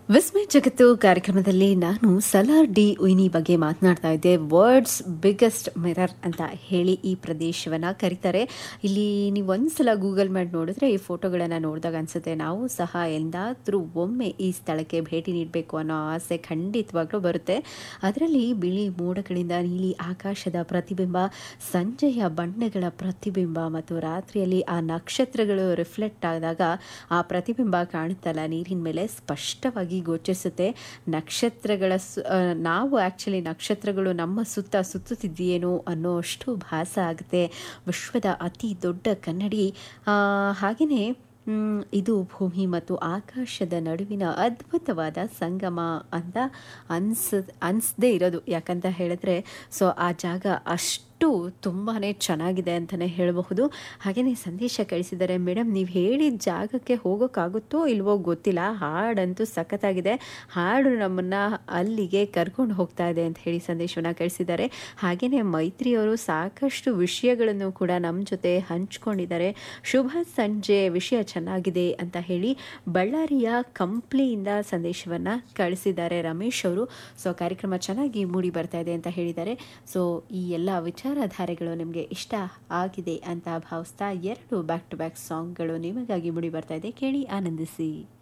ವಿಸ್ಮಯ ಜಗತ್ತು ಕಾರ್ಯಕ್ರಮದಲ್ಲಿ ನಾನು ಸಲಾರ್ ಡಿ ಉಯ್ನಿ ಬಗ್ಗೆ ಮಾತನಾಡ್ತಾ ಇದ್ದೆ ವರ್ಡ್ಸ್ ಬಿಗ್ಗೆಸ್ಟ್ ಮಿರರ್ ಅಂತ ಹೇಳಿ ಈ ಪ್ರದೇಶವನ್ನು ಕರೀತಾರೆ ಇಲ್ಲಿ ನೀವು ಒಂದ್ಸಲ ಗೂಗಲ್ ಮಾಡಿ ನೋಡಿದ್ರೆ ಈ ಫೋಟೋಗಳನ್ನು ನೋಡಿದಾಗ ಅನಿಸುತ್ತೆ ನಾವು ಸಹ ಎಂದಾದರೂ ಒಮ್ಮೆ ಈ ಸ್ಥಳಕ್ಕೆ ಭೇಟಿ ನೀಡಬೇಕು ಅನ್ನೋ ಆಸೆ ಖಂಡಿತವಾಗ್ಲೂ ಬರುತ್ತೆ ಅದರಲ್ಲಿ ಬಿಳಿ ಮೋಡಗಳಿಂದ ನೀಲಿ ಆಕಾಶದ ಪ್ರತಿಬಿಂಬ ಸಂಜೆಯ ಬಣ್ಣಗಳ ಪ್ರತಿಬಿಂಬ ಮತ್ತು ರಾತ್ರಿಯಲ್ಲಿ ಆ ನಕ್ಷತ್ರಗಳು ರಿಫ್ಲೆಕ್ಟ್ ಆದಾಗ ಆ ಪ್ರತಿಬಿಂಬ ಕಾಣುತ್ತಲ್ಲ ನೀರಿನ ಮೇಲೆ ಸ್ಪಷ್ಟವಾಗಿ ಗೋಚರಿಸುತ್ತೆ ನಕ್ಷತ್ರಗಳ ಸು ಆ, ನಾವು ಆ್ಯಕ್ಚುಲಿ ನಕ್ಷತ್ರಗಳು ನಮ್ಮ ಸುತ್ತ ಸುತ್ತುತ್ತಿದೆಯೇನೋ ಅನ್ನೋಷ್ಟು ಭಾಸ ಆಗುತ್ತೆ ವಿಶ್ವದ ಅತಿ ದೊಡ್ಡ ಕನ್ನಡಿ ಹಾಗೆಯೇ ಇದು ಭೂಮಿ ಮತ್ತು ಆಕಾಶದ ನಡುವಿನ ಅದ್ಭುತವಾದ ಸಂಗಮ ಅಂತ ಅನ್ಸ ಅನಿಸದೇ ಇರೋದು ಯಾಕಂತ ಹೇಳಿದ್ರೆ ಸೊ ಆ ಜಾಗ ಅಷ್ಟು ತುಂಬಾ ಚೆನ್ನಾಗಿದೆ ಅಂತಲೇ ಹೇಳಬಹುದು ಹಾಗೆಯೇ ಸಂದೇಶ ಕಳಿಸಿದ್ದಾರೆ ಮೇಡಮ್ ನೀವು ಹೇಳಿದ ಜಾಗಕ್ಕೆ ಹೋಗೋಕ್ಕಾಗುತ್ತೋ ಇಲ್ವೋ ಗೊತ್ತಿಲ್ಲ ಹಾಡಂತೂ ಸಖತ್ತಾಗಿದೆ ಹಾಡು ನಮ್ಮನ್ನು ಅಲ್ಲಿಗೆ ಕರ್ಕೊಂಡು ಹೋಗ್ತಾ ಇದೆ ಅಂತ ಹೇಳಿ ಸಂದೇಶವನ್ನು ಕಳಿಸಿದ್ದಾರೆ ಹಾಗೆಯೇ ಮೈತ್ರಿಯವರು ಸಾಕಷ್ಟು ವಿಷಯಗಳನ್ನು ಕೂಡ ನಮ್ಮ ಜೊತೆ ಹಂಚ್ಕೊಂಡಿದ್ದಾರೆ ಶುಭ ಸಂಜೆ ವಿಷಯ ಚೆನ್ನಾಗಿದೆ ಅಂತ ಹೇಳಿ ಬಳ್ಳಾರಿಯ ಕಂಪ್ಲಿಯಿಂದ ಸಂದೇಶವನ್ನು ಕಳಿಸಿದ್ದಾರೆ ರಮೇಶ್ ಅವರು ಸೊ ಕಾರ್ಯಕ್ರಮ ಚೆನ್ನಾಗಿ ಮೂಡಿ ಬರ್ತಾ ಇದೆ ಅಂತ ಹೇಳಿದ್ದಾರೆ ಸೊ ಈ ಎಲ್ಲ ವಿಚಾರಧಾರೆಗಳು ನಿಮಗೆ ಇಷ್ಟ ಆಗಿದೆ ಅಂತ ಭಾವಿಸ್ತಾ ಎರಡು ಬ್ಯಾಕ್ ಟು ಬ್ಯಾಕ್ ಸಾಂಗ್ಗಳು ನಿಮಗಾಗಿ ಮೂಡಿ ಬರ್ತಾ ಇದೆ ಕೇಳಿ ಆನಂದಿಸಿ